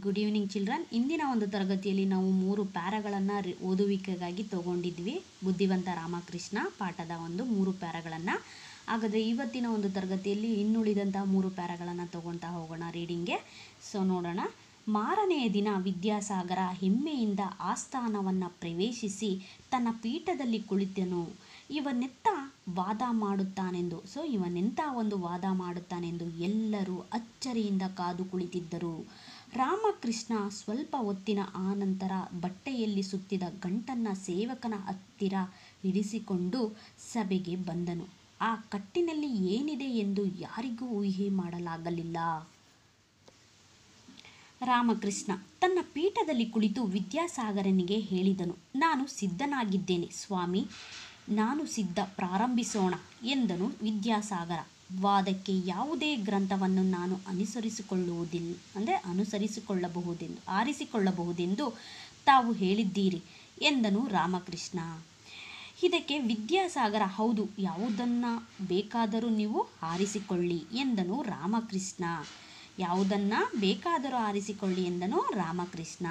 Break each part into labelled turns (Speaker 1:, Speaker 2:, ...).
Speaker 1: good evening children ಇಂದಿನ ಒಂದು ತರಗತಿಯಲ್ಲಿ ನಾವು ಮೂರು ಪ್ಯಾರಗಳನ್ನು ಓದುವಿಕೆಗಾಗಿ ತಗೊಂಡಿದ್ವಿ ಬುದ್ಧಿವಂತ ರಾಮಕೃಷ್ಣ ಪಾಠದ ಒಂದು ಮೂರು ಪ್ಯಾರಗಳನ್ನು ಹಾಗಾದರೆ ಇವತ್ತಿನ ಒಂದು ತರಗತಿಯಲ್ಲಿ ಇನ್ನುಳಿದಂತಹ ಮೂರು ಪ್ಯಾರಗಳನ್ನು ತಗೊಳ್ತಾ ಹೋಗೋಣ ರೀಡಿಂಗ್ಗೆ ಸೊ ನೋಡೋಣ ಮಾರನೆಯ ದಿನ ವಿದ್ಯಾಸಾಗರ ಹೆಮ್ಮೆಯಿಂದ ಆಸ್ಥಾನವನ್ನು ಪ್ರವೇಶಿಸಿ ತನ್ನ ಪೀಠದಲ್ಲಿ ಕುಳಿತನು ಇವನೆತ್ತ ವಾದ ಮಾಡುತ್ತಾನೆಂದು ಸೊ ಇವನೆಂಥ ಒಂದು ವಾದ ಮಾಡುತ್ತಾನೆಂದು ಎಲ್ಲರೂ ಅಚ್ಚರಿಯಿಂದ ಕಾದು ಕುಳಿತಿದ್ದರು ರಾಮಕೃಷ್ಣ ಸ್ವಲ್ಪ ಹೊತ್ತಿನ ಆನಂತರ ಬಟ್ಟೆಯಲ್ಲಿ ಸುತ್ತಿದ ಗಂಟನ್ನ ಸೇವಕನ ಹತ್ತಿರ ಇರಿಸಿಕೊಂಡು ಸಭೆಗೆ ಬಂದನು ಆ ಕಟ್ಟಿನಲ್ಲಿ ಏನಿದೆ ಎಂದು ಯಾರಿಗೂ ಊಹೆ ಮಾಡಲಾಗಲಿಲ್ಲ ರಾಮಕೃಷ್ಣ ತನ್ನ ಪೀಠದಲ್ಲಿ ಕುಳಿತು ವಿದ್ಯಾಸಾಗರನಿಗೆ ಹೇಳಿದನು ನಾನು ಸಿದ್ಧನಾಗಿದ್ದೇನೆ ಸ್ವಾಮಿ ನಾನು ಸಿದ್ಧ ಪ್ರಾರಂಭಿಸೋಣ ಎಂದನು ವಿದ್ಯಾಸಾಗರ ವಾದಕ್ಕೆ ಯಾವುದೇ ಗ್ರಂಥವನ್ನು ನಾನು ಅನುಸರಿಸಿಕೊಳ್ಳುವುದಿಲ್ಲ ಅಂದರೆ ಅನುಸರಿಸಿಕೊಳ್ಳಬಹುದೆಂದು ಆರಿಸಿಕೊಳ್ಳಬಹುದೆಂದು ತಾವು ಹೇಳಿದ್ದೀರಿ ಎಂದನು ರಾಮಕೃಷ್ಣ ಇದಕ್ಕೆ ವಿದ್ಯಾಸಾಗರ ಹೌದು ಯಾವುದನ್ನು ಬೇಕಾದರೂ ನೀವು ಆರಿಸಿಕೊಳ್ಳಿ ಎಂದನು ರಾಮಕೃಷ್ಣ ಯಾವುದನ್ನ ಬೇಕಾದರೂ ಆರಿಸಿಕೊಳ್ಳಿ ಎಂದನು ರಾಮಕೃಷ್ಣ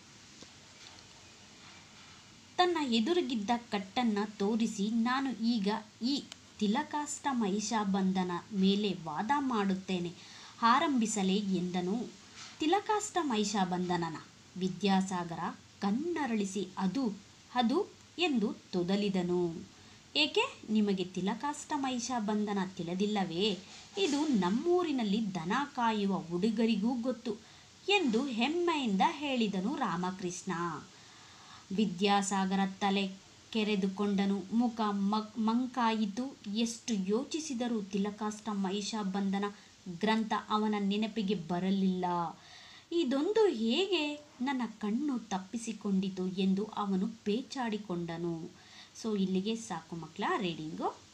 Speaker 1: ತನ್ನ ಎದುರಿಗಿದ್ದ ಕಟ್ಟನ್ನು ತೋರಿಸಿ ನಾನು ಈಗ ಈ ತಿಲಕಾಷ್ಟ ಮಹಿಷಾಬಂಧನ ಮೇಲೆ ವಾದ ಮಾಡುತ್ತೇನೆ ಆರಂಭಿಸಲೇ ಎಂದನು ತಿಲಕಾಷ್ಟ ಮಹಿಷಾಬಂಧನನ ವಿದ್ಯಾಸಾಗರ ಕಣ್ಣರಳಿಸಿ ಅದು ಅದು ಎಂದು ತೊದಲಿದನು ಏಕೆ ನಿಮಗೆ ತಿಲಕಾಷ್ಟ ಮಹಿಷಾಬಂಧನ ತಿಳಿದಿಲ್ಲವೇ ಇದು ನಮ್ಮೂರಿನಲ್ಲಿ ದನ ಕಾಯುವ ಹುಡುಗರಿಗೂ ಗೊತ್ತು ಎಂದು ಹೆಮ್ಮೆಯಿಂದ ಹೇಳಿದನು ರಾಮಕೃಷ್ಣ ವಿದ್ಯಾಸಾಗರ ತಲೆ ಕೆರೆದುಕೊಂಡನು ಮುಖ ಮಗ್ ಮಂಕಾಯಿತು ಎಷ್ಟು ಯೋಚಿಸಿದರೂ ತಿಲಕಾಷ್ಟ ಮಹಿಷಾಬಂಧನ ಗ್ರಂಥ ಅವನ ನೆನಪಿಗೆ ಬರಲಿಲ್ಲ ಇದೊಂದು ಹೇಗೆ ನನ್ನ ಕಣ್ಣು ತಪ್ಪಿಸಿಕೊಂಡಿತು ಎಂದು ಅವನು ಪೇಚಾಡಿಕೊಂಡನು ಸೊ ಇಲ್ಲಿಗೆ ಸಾಕು ಮಕ್ಕಳ ರೀಡಿಂಗು